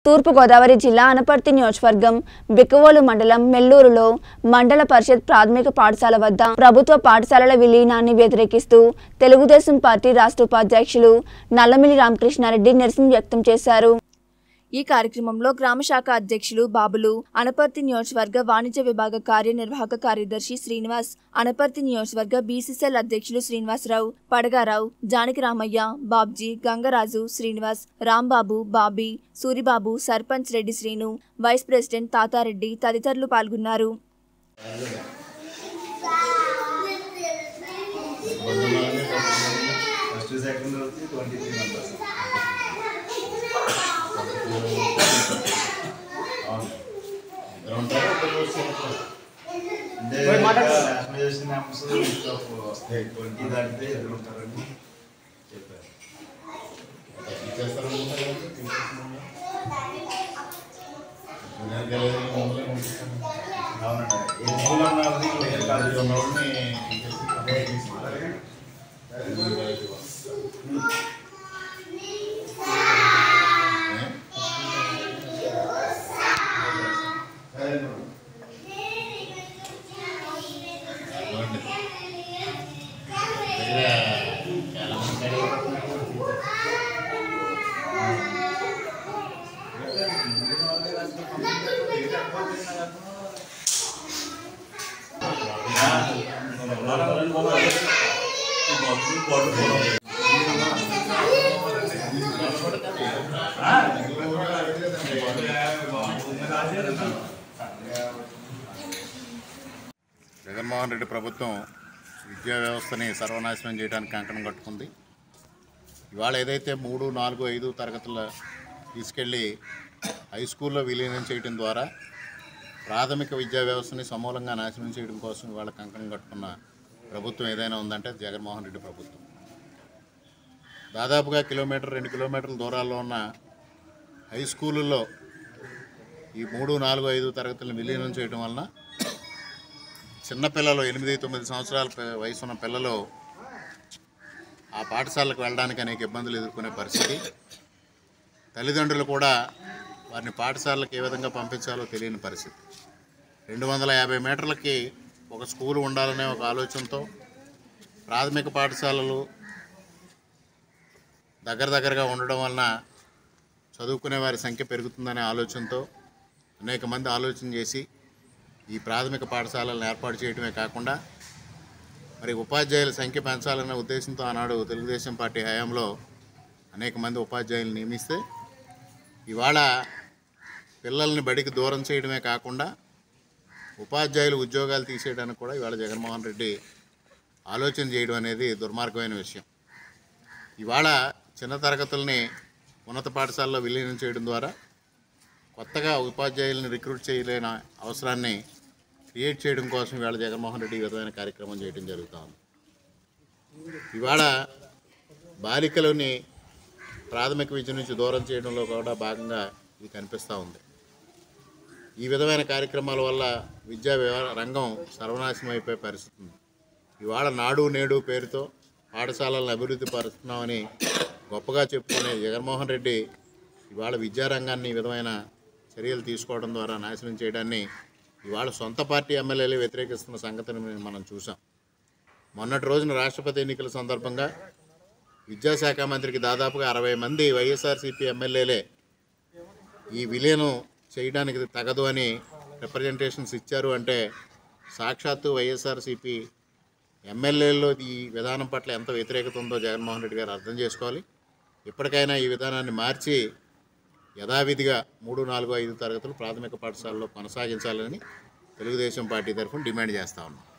తూర్పుగోదావరి జిల్లా అనపర్తి నియోజకవర్గం బిక్కవోలు మండలం మెల్లూరులో మండల పరిషత్ ప్రాథమిక పాఠశాల వద్ద ప్రభుత్వ పాఠశాలల విలీనాన్ని వ్యతిరేకిస్తూ తెలుగుదేశం పార్టీ రాష్ట్ర ఉపాధ్యక్షులు నల్లమిల్లి రామకృష్ణారెడ్డి నిరసన వ్యక్తం చేశారు ఈ కార్యక్రమంలో గ్రామ శాఖ అధ్యక్షులు బాబులు అనపర్తి నియోజకవర్గ వాణిజ్య విభాగ కార్యనిర్వాహక కార్యదర్శి శ్రీనివాస్ అనపర్తి నియోజకవర్గ బీసీసీఎల్ అధ్యక్షులు శ్రీనివాసరావు పడగారావు జానకి రామయ్య బాబ్జీ గంగరాజు శ్రీనివాస్ రాంబాబు బాబీ సూరిబాబు సర్పంచ్ రెడ్డి శ్రీను వైస్ ప్రెసిడెంట్ తాతారెడ్డి తదితరులు పాల్గొన్నారు ఫస్ట్ సెకండ్ వచ్చి ట్వంటీ త్రీ మెంబర్స్ అవును ఇద్దరు ఉంటారు ఇద్దరు వస్తారు. అంటే నేషనలైజేషన్ మెంబర్స్ వస్తాయి ట్వంటీ దాటితే ఎదురు ఉంటారని చెప్పారు ఇచ్చేస్తారు అనుకుంటా కదా, తీసుకొస్తున్నాం. జూనియర్ కాలేజీలో మమ్మల్ని పంపిస్తాం. అవునండి ఏ స్కూల్ అన్నది వేరే కాలేజీలో కాలేజీ ఉన్న వాళ్ళని తీసేసి అదే తీసుకుంటారు. జూనియర్ కాలేజీ వాళ్ళు. ఏ? ఇవ్వండి. దగ్గర చాలా మంది అడిగారు. జగన్మోహన్ రెడ్డి ప్రభుత్వం విద్యా వ్యవస్థని సర్వనాశనం చేయడానికి కంకణం కట్టుకుంది ఇవాళ ఏదైతే మూడు నాలుగు ఐదు తరగతుల తీసుకెళ్ళి హై స్కూల్లో విలీనం చేయడం ద్వారా ప్రాథమిక విద్యా వ్యవస్థని సమూలంగా నాశనం చేయడం కోసం ఇవాళ కంకణం కట్టుకున్న ప్రభుత్వం ఏదైనా ఉందంటే అది జగన్మోహన్ రెడ్డి ప్రభుత్వం దాదాపుగా కిలోమీటర్ రెండు కిలోమీటర్ల దూరాల్లో ఉన్న హై స్కూళ్ళల్లో ఈ మూడు నాలుగు ఐదు తరగతులను విలీనం చేయడం వలన చిన్నపిల్లలు ఎనిమిది తొమ్మిది సంవత్సరాల పి- వయసు ఉన్న పిల్లలు ఆ పాఠశాలకు వెళ్ళడానికి అనేక ఇబ్బందులు ఎదుర్కొనే పరిస్థితి తల్లిదండ్రులు కూడా వారిని పాఠశాలకు ఏ విధంగా పంపించాలో తెలియని పరిస్థితి రెండు వందల యాభై మీటర్లకి ఒక స్కూల్ ఉండాలనే ఒక ఆలోచనతో ప్రాథమిక పాఠశాలలు దగ్గర దగ్గరగా ఉండడం వలన చదువుకునే వారి సంఖ్య పెరుగుతుందనే ఆలోచనతో అనేక మంది ఆలోచన చేసి ఈ ప్రాథమిక పాఠశాలలను ఏర్పాటు చేయడమే కాకుండా మరి ఉపాధ్యాయుల సంఖ్య పెంచాలనే ఉద్దేశంతో ఆనాడు తెలుగుదేశం పార్టీ హయాంలో అనేక మంది ఉపాధ్యాయులు నియమిస్తే ఇవాళ పిల్లల్ని బడికి దూరం చేయడమే కాకుండా ఉపాధ్యాయులు ఉద్యోగాలు తీసేయడానికి కూడా ఇవాళ జగన్మోహన్ రెడ్డి ఆలోచన చేయడం అనేది దుర్మార్గమైన విషయం ఇవాళ చిన్న తరగతుల్ని ఉన్నత పాఠశాలలో విలీనం చేయడం ద్వారా కొత్తగా ఉపాధ్యాయుల్ని రిక్రూట్ చేయలేని అవసరాన్ని క్రియేట్ చేయడం కోసం ఇవాళ జగన్మోహన్ రెడ్డి ఈ విధమైన కార్యక్రమం చేయడం జరుగుతూ ఉంది ఇవాళ బాలికలని ప్రాథమిక విద్య నుంచి దూరం చేయడంలో కూడా భాగంగా ఇది కనిపిస్తూ ఉంది ఈ విధమైన కార్యక్రమాల వల్ల విద్యా వ్యవ- రంగం సర్వనాశనం అయిపోయే పరిస్థితి ఉంది ఇవాళ నాడు నేడు పేరుతో పాఠశాలలను అభివృద్ధి పరుస్తున్నామని గొప్పగా చెప్పుకునే జగన్మోహన్ రెడ్డి ఇవాళ విద్యారంగాన్ని ఈ విధమైన చర్యలు తీసుకోవడం ద్వారా నాశనం చేయడాన్ని ఇవాళ సొంత పార్టీ ఎమ్మెల్యేలు వ్యతిరేకిస్తున్న సంగతిని మనం చూసాం మొన్నటి రోజున రాష్ట్రపతి ఎన్నికల సందర్భంగా విద్యాశాఖ మంత్రికి దాదాపుగా అరవై మంది వైఎస్ఆర్సీపీ ఎమ్మెల్యేలే ఈ విలీనం చేయడానికి ఇది తగదు అని రిప్రజెంటేషన్స్ ఇచ్చారు అంటే సాక్షాత్తు వైఎస్ఆర్సీపీ ఎమ్మెల్యేల్లో ఈ విధానం పట్ల ఎంత వ్యతిరేకత ఉందో జగన్మోహన్ రెడ్డి గారు అర్థం చేసుకోవాలి ఇప్పటికైనా ఈ విధానాన్ని మార్చి యథావిధిగా మూడు నాలుగు ఐదు తరగతులు ప్రాథమిక పాఠశాలలో కొనసాగించాలని తెలుగుదేశం పార్టీ తరఫున డిమాండ్ చేస్తా ఉన్నాం